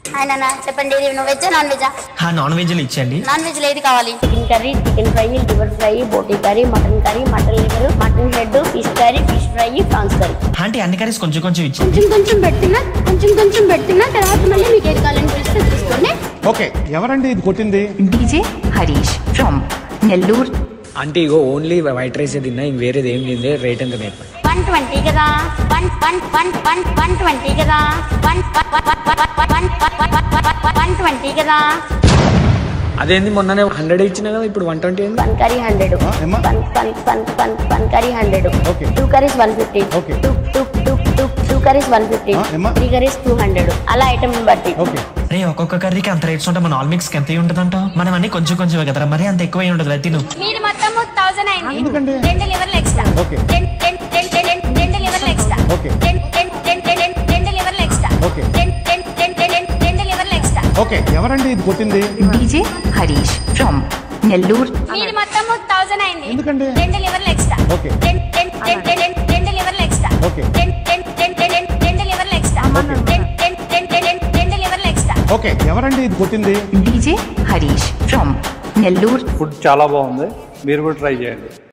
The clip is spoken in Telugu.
ఆయన చెప్పండి ఇది నువ్వు వెజ్జా నాన్ వెజ్జా ఆ నాన్ వెజ్లు ఇచ్చండి నాన్ వెజ్ ఏది కావాలి chicken curry chicken fry liver fry బోటీ curry mutton curry mutton liver mutton head fish curry fish fry prawns curry aunty అన్ని కర్రీస్ కొంచెం కొంచెం ఇచ్చింది కొంచెం కొంచెం పెట్టినా కొంచెం కొంచెం పెట్టినా తర్వాత మళ్ళీ మీకు ఏది కావాలని పిలిస్తే తీసుకోండి ఓకే ఎవరండి ఇది కొట్టింది డీజే హరీష్ ఫ్రమ్ నెల్లూరు అంటే ఇగో ఓన్లీ వైట్ రైస్ తిన్నా ఇంక వేరేది ఏం లేదు రేట్ ఎంత నేర్పండి వన్ ట్వంటీ కదా one one one one one twenty కదా వన్ వన్ వన్ ట్వంటీ కదా అదేంది మొన్ననే హండ్రెడ్ ఇచ్చిన కదా ఇప్పుడు వన్ ట్వంటీ ఏంది వన్ కర్రీ హండ్రెడ్ ఆ, ఏమ్మా? One one one one one curry hundred Okay. Two curries one fifty Okay. Two two two two two curries one fifty ఆ, ఏమ్మా? త్రీ కర్రీస్ టూ హండ్రెడ్ అలా ఐటమ్ బట్టి ఓకే రే ఒక్కొక్క కర్రీకి అంత రేట్స్ ఉంటే మన ఆల్ మిక్స్ ఎంత ఉంటుందంట మనం అన్ని కొంచెం కొంచెం కదరా మరి అంత ఎక్కువ ఉండదు తిను మీరు మొత్తం థౌసండ్ అయింది ఎందుకండి? రెండు లివర్లు ఎక్స్ట్రా ఓకే. రెండు రెండు రెండు రెండు రెండు లివర్లు ఎక్స్ట్రా ఓకే. రెండు రెండు రెండు రెండు రెండు లివర్లు ఎక్స్ట్రా ఓకే. రెండు రెండు రెండు రెండు రెండు లివర్లు ఎక్స్ట్రా ఓకే ఎవరండి ఇది కొట్టింది డీజే హరీష్ ఫ్రమ్ నెల్లూరు మీరు మొత్తం థౌసండ్ అయింది ఎందుకండి? రెండు లివర్లు ఎక్స్ట్రా ఓకే. రెండు రెండు రెండు రెండు రెండు లివర్లు ఎక్స్ట్రా ఓకే. రెండు రెండు రెండు రెండు రెండు లివర్లు ఎక్స్ట్రా ఓకే. రెండు రెండు రెండు రెండు రెండు లివర్లు ఎక్స్ట్రా ఓకే ఎవరండి ఇది కొట్టింది DJ Harish from Nellore food చాలా బాగుంది మీరు కూడా ట్రై చేయండి